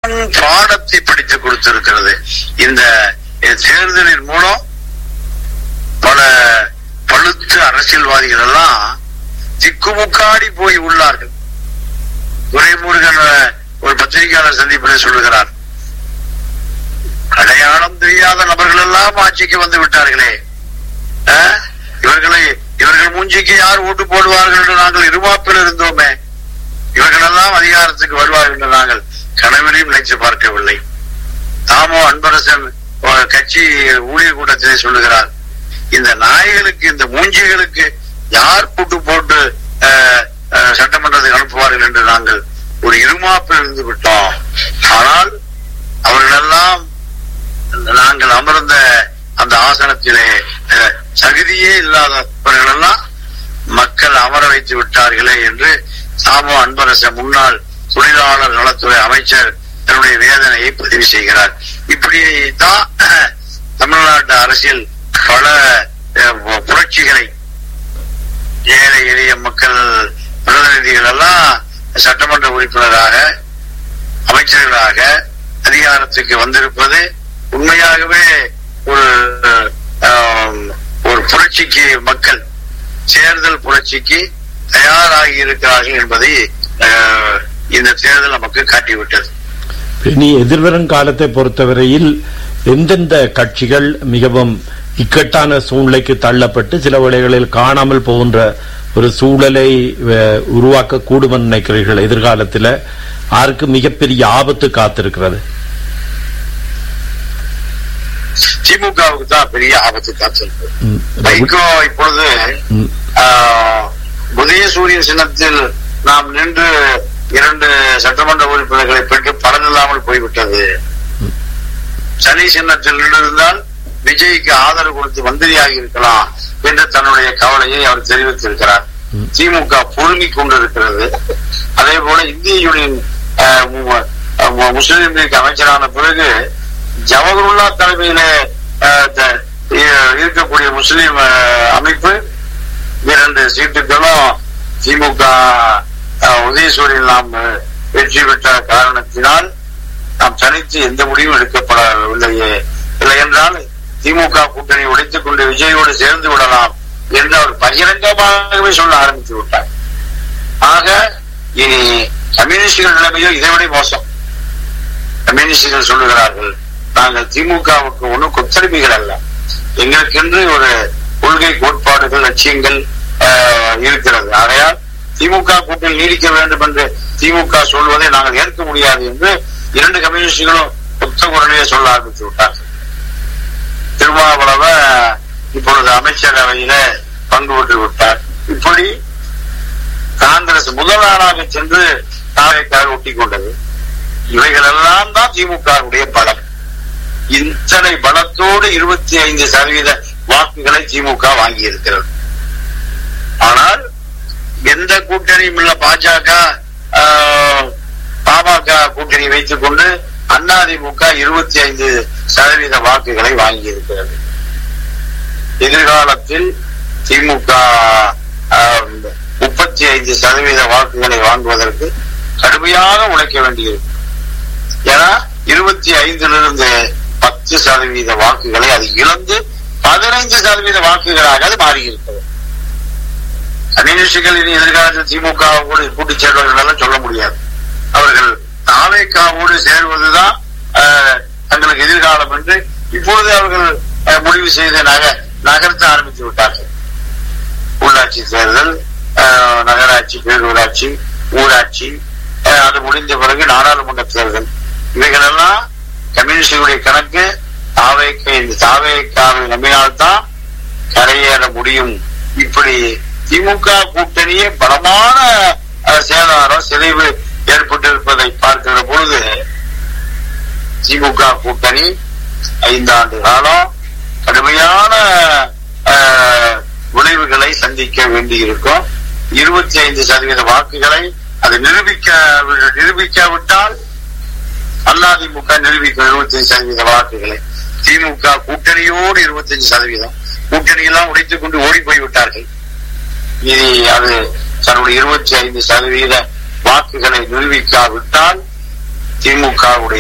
பெரும் பாடத்தை படித்து கொடுத்திருக்கிறது இந்த தேர்தலின் மூலம் பல பழுத்த அரசியல்வாதிகள் எல்லாம் திக்குமுக்காடி போய் உள்ளார்கள் துரைமுருகன் ஒரு பத்திரிகையாளர் சந்திப்பில் சொல்லுகிறார் அடையாளம் தெரியாத நபர்கள் எல்லாம் ஆட்சிக்கு வந்து விட்டார்களே அஹ், இவர்களை இவர்கள் மூஞ்சிக்கு யார் ஓட்டு போடுவார்கள் என்று நாங்கள் இருமாப்பில் இருந்தோமே இவர்கள் எல்லாம் அதிகாரத்துக்கு வருவார்கள் என்று நாங்கள் கனவிலையும் நினைத்து பார்க்கவில்லை தாமோ அன்பரசன் அஹ், கட்சி ஊழியர் கூட்டத்திலே சொல்லுகிறார் இந்த நாய்களுக்கு இந்த மூஞ்சிகளுக்கு யார் கூட்டு போட்டு அஹ், அஹ், சட்டமன்றத்துக்கு அனுப்புவார்கள் என்று நாங்கள் ஒரு இருமாப்பில் இருந்து விட்டோம் ஆனால் அவர்களெல்லாம் நாங்கள் அமர்ந்த அந்த ஆசனத்திலே அஹ், தகுதியே இல்லாதவர்கள் எல்லாம் மக்கள் அமர வைத்து விட்டார்களே என்று சாமோ அன்பரச முன்னாள் தொழிலாளர் நலத்துறை அமைச்சர் தன்னுடைய வேதனையை பதிவு செய்கிறார் இப்படிதான் அஹ், தமிழ்நாட்டு அரசியல் பல அஹ், புரட்சிகளை ஏழை எளிய மக்கள் பிரதிநிதிகள் எல்லாம் சட்டமன்ற உறுப்பினராக அமைச்சர்களாக அதிகாரத்துக்கு வந்திருப்பது உண்மையாகவே ஒரு ஆம், ஒரு புரட்சிக்கு மக்கள் தேர்தல் புரட்சிக்கு தயாராகி இருக்கிறார்கள் என்பதை ஆஹ், இந்த தேர்தல் நமக்கு காட்டிவிட்டது இனி எதிர்வரும் காலத்தை பொறுத்தவரையில் எந்தெந்த கட்சிகள் மிகவும் இக்கட்டான சூழ்நிலைக்கு தள்ளப்பட்டு சில வேளைகளில் காணாமல் போகின்ற ஒரு சூழலை அஹ், உருவாக்க கூடுமென்று நினைக்கிறீர்கள் எதிர்காலத்தில் யாருக்கு மிகப்பெரிய ஆபத்து காத்திருக்கிறது திமுகவுக்கு தான் பெரிய ஆபத்து காத்திருக்கு ம், வைகோ இப்பொழுது ம், ஆஹ், உதயசூரியன் சின்னத்தில் நாம் நின்று இரண்டு சட்டமன்ற உறுப்பினர்களை பெற்று பலனில்லாமல் போய்விட்டது சனி சின்னத்தில் நின்றிருந்தால் விஜய்க்கு ஆதரவு கொடுத்து மந்திரியாகி இருக்கலாம் என்று தன்னுடைய கவலையை அவர் தெரிவித்திருக்கிறார் ம். திமுக புழுங்கிக் கொண்டிருக்கிறது அதே போல இந்திய யூனியன் ஆஹ், மு- மு- முஸ்லிம் லீக் அமைச்சரான பிறகு ஜவஹர்லா தலைமையிலே ஆஹ், த- இ- இருக்கக்கூடிய முஸ்லிம் ஆஹ், அமைப்பு இரண்டு சீட்டுகளும் திமுக ஆஹ், உதயசூரியன் நாம் ஆஹ், வெற்றி பெற்ற காரணத்தினால் நாம் தனித்து எந்த முடிவும் எடுக்கப்படவில்லையே இல்லை என்றால் திமுக கூட்டணி உடைத்துக் கொண்டு விஜயோடு சேர்ந்து விடலாம் என்று அவர் பகிரங்கமாகவே சொல்ல ஆரம்பித்து விட்டார் ஆக இனி கம்யூனிஸ்டுகள் நிலைமையோ இதைவிட மோசம் கம்யூனிஸ்டுகள் சொல்லுகிறார்கள் நாங்கள் திமுகவுக்கு ஒன்றும் கொத்தடிமைகள் அல்ல எங்களுக்கென்று ஒரு கொள்கை கோட்பாடுகள் லட்சியங்கள் ஆஹ், இருக்கிறது ஆகையால் திமுக கூட்டணி நீடிக்க வேண்டும் என்று திமுக சொல்வதை நாங்கள் ஏற்க முடியாது என்று இரண்டு கம்யூனிஸ்டுகளும் ஒத்த குரலையே சொல்ல ஆரம்பித்து விட்டார்கள் திருமாவளவ இப்பொழுது அமைச்சரவையில பங்கு பெற்று விட்டார் இப்படி காங்கிரஸ் முதல் ஆளாக சென்று தாவேக்காக ஒட்டி கொண்டது இவைகளெல்லாம் தான் திமுகவுடைய பலம் இத்தனை பலத்தோடு இருபத்தி ஐந்து சதவீத வாக்குகளை திமுக வாங்கி இருக்கிறது ஆனால் எந்த கூட்டணியும் இல்ல பாஜக ஆஹ், பாமக கூட்டணி வைத்துக் கொண்டு அதிமுக இருபத்தி ஐந்து சதவீத வாக்குகளை வாங்கி இருக்கிறது எதிர்காலத்தில் திமுக முப்பத்தி ஐந்து சதவீத வாக்குகளை வாங்குவதற்கு கடுமையாக உழைக்க வேண்டியிருக்கும் ஏன்னா இருபத்தி ஐந்திலிருந்து பத்து சதவீத வாக்குகளை அது இழந்து பதினைந்து சதவீத வாக்குகளாக அது மாறியிருக்கிறது கம்யூனிஸ்டுகள் இனி எதிர்காலத்தில் திமுகவோடு கூட்டி சேர்வார்கள் எல்லாம் சொல்ல முடியாது அவர்கள் தாவேக்காவோடு சேர்வதுதான் ஆஹ், தங்களுக்கு எதிர்காலம் என்று இப்பொழுது அவர்கள் ஆஹ், முடிவு செய்து நக நகர்த்த ஆரம்பித்து விட்டார்கள் உள்ளாட்சி தேர்தல் ஆஹ், நகராட்சி பேரூராட்சி ஊராட்சி ஆஹ், அது முடிந்த பிறகு நாடாளுமன்ற தேர்தல் இவைகளெல்லாம் கம்யூனிஸ்டுடைய கணக்கு தாவேக்கை இந்த தாவேக்காவை நம்பினால்தான் கரையேற முடியும் இப்படி திமுக கூட்டணியே பலமான அஹ், சேதாரம் சிதைவு ஏற்பட்டிருப்பதை பார்க்கிற பொழுது திமுக கூட்டணி ஐந்தாண்டு காலம் கடுமையான அஹ், விளைவுகளை சந்திக்க வேண்டியிருக்கும் இருபத்தி ஐந்து சதவீத வாக்குகளை அது நிரூபிக்க நிரூபிக்காவிட்டால் அதிமுக நிரூபிக்கும் இருபத்தி சதவீத வாக்குகளை திமுக கூட்டணியோடு இருபத்தஞ்சு சதவீதம் கூட்டணியெல்லாம் உடைத்துக் கொண்டு ஓடி போய் விட்டார்கள் இனி அது தன்னுடைய இருபத்தி ஐந்து சதவீத வாக்குகளை நிரூபிக்காவிட்டால் திமுகவுடைய